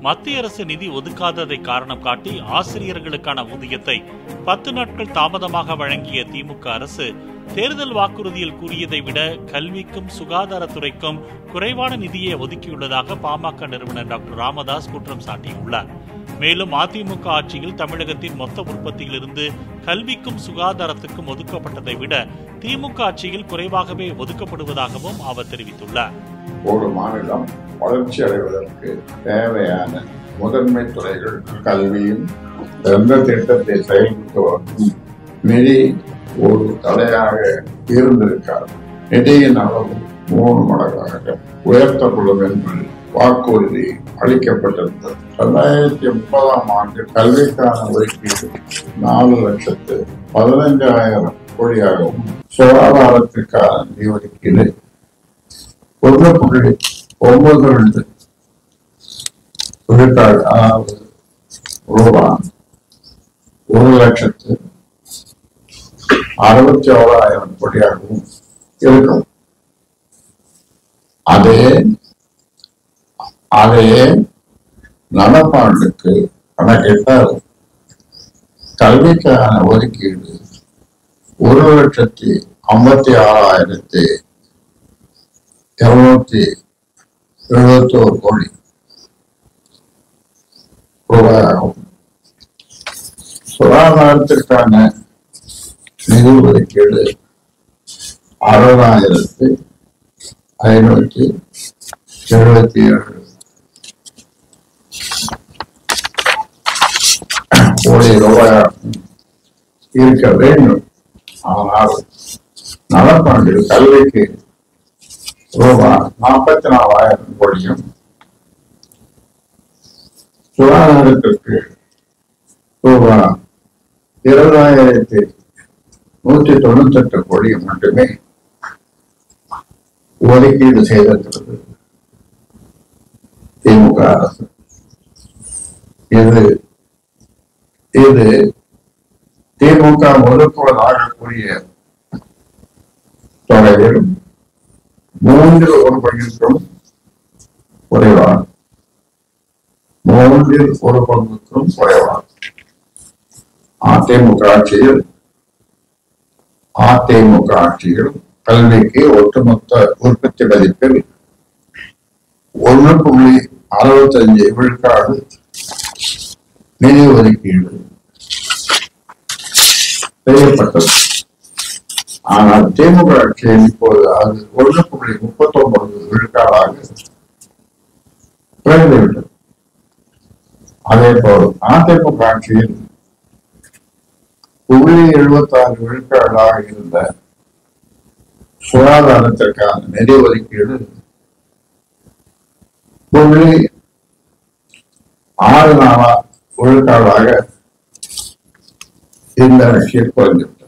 மத்திய அரசு நிதி ஒதுக்காததை காரணம் காட்டி ஆசிரியர்களுக்கான ஊதியத்தை பத்து நாட்கள் தாமதமாக வழங்கிய திமுக அரசு தேர்தல் வாக்குறுதியில் கூறியதை விட கல்விக்கும் சுகாதாரத்துறைக்கும் குறைவான நிதியை ஒதுக்கியுள்ளதாக பாமக நிறுவனர் டாக்டர் ராமதாஸ் குற்றம் சாட்டியுள்ளார் மேலும் அதிமுக ஆட்சியில் தமிழகத்தின் மொத்த உற்பத்தியிலிருந்து கல்விக்கும் சுகாதாரத்துக்கும் ஒதுக்கப்பட்டதை விட திமுக ஆட்சியில் குறைவாகவே ஒதுக்கப்படுவதாகவும் அவர் தெரிவித்துள்ளார் ஒரு மாநிலம் வளர்ச்சி அடைவதற்கு தேவையான முதன்மை துறைகள் கல்வியும் எந்த திட்டத்தை செயல்படுத்துவதற்கும் நிதி ஒரு தடையாக இருந்திருக்காது நிதியின் அளவு மூணு மடங்காக உயர்த்தப்படும் என்று வாக்குறுதி அளிக்கப்பட்டிருந்தது ரெண்டாயிரத்தி முப்பதாம் ஆண்டு கல்விக்கான ஒதுக்கீடு நாலு லட்சத்து பதினைஞ்சாயிரம் கோடியாகவும் சுகாதாரத்திற்கான நிதி ஒதுக்கீடு ஒன்று புள்ளி ஒன்பது ரெண்டு விழுக்காடு அதாவது ரூபாய் ஒரு லட்சத்து அறுபத்தி ஓராயிரம் கோடியாகவும் இருக்கும் அதே அதே நடப்பாண்டுக்கு கணக்கிட்டால் கல்விக்கான ஒதுக்கீடு ஒரு லட்சத்தி ஐம்பத்தி ஆறாயிரத்தி இருநூத்தி எழுபத்தி ஒரு கோடி ரூபாய் ஆகும் சுகாதாரத்திற்கான நிதி ஒதுக்கீடு அறுபதாயிரத்து ஐநூத்தி எழுபத்தி ஏழு கோடி ரூபாயாகும் இருக்க வேண்டும் ஆனால் நடப்பாண்டில் கல்விக்கு ரூபாய் நாற்பத்தி நாலாயிரம் கோடியும் சுகாதாரத்திற்கு ரூபாய் இருபதாயிரத்தி நூற்றி தொண்ணூத்தி எட்டு கோடியும் மட்டுமே ஒதுக்கீடு செய்திருக்கிறது திமுக அரசு இது இது திமுக ஒதுக்குவதாக கூறிய தொகையில் மூன்றில் ஒரு பங்கிற்கும் குறைவான மூன்றில் ஒரு பங்குக்கும் குறைவான அதிமுக ஆட்சியில் அதிமுக ஆட்சியில் கல்விக்கு ஒட்டுமொத்த உற்பத்தி மதிப்பில் ஒன்று புள்ளி அறுபத்தஞ்சு விழுக்காடு நிதி ஒதுக்கீடு செய்யப்பட்டது ஆனால் திமுக ஆட்சியில் இப்போது அது ஒன்று புள்ளி முப்பத்தி ஒன்பது விழுக்காடாக குறைந்துவிட்டது அதே போல் அதிமுக ஆட்சியில் புள்ளி எழுபத்தி ஆறு விழுக்காடாக இருந்த சுகாதாரத்திற்கான நிதி ஒதுக்கீடு புள்ளி ஆறு நாளா விழுக்காடாக இந்த ஆட்சியில் குறைந்துவிட்டது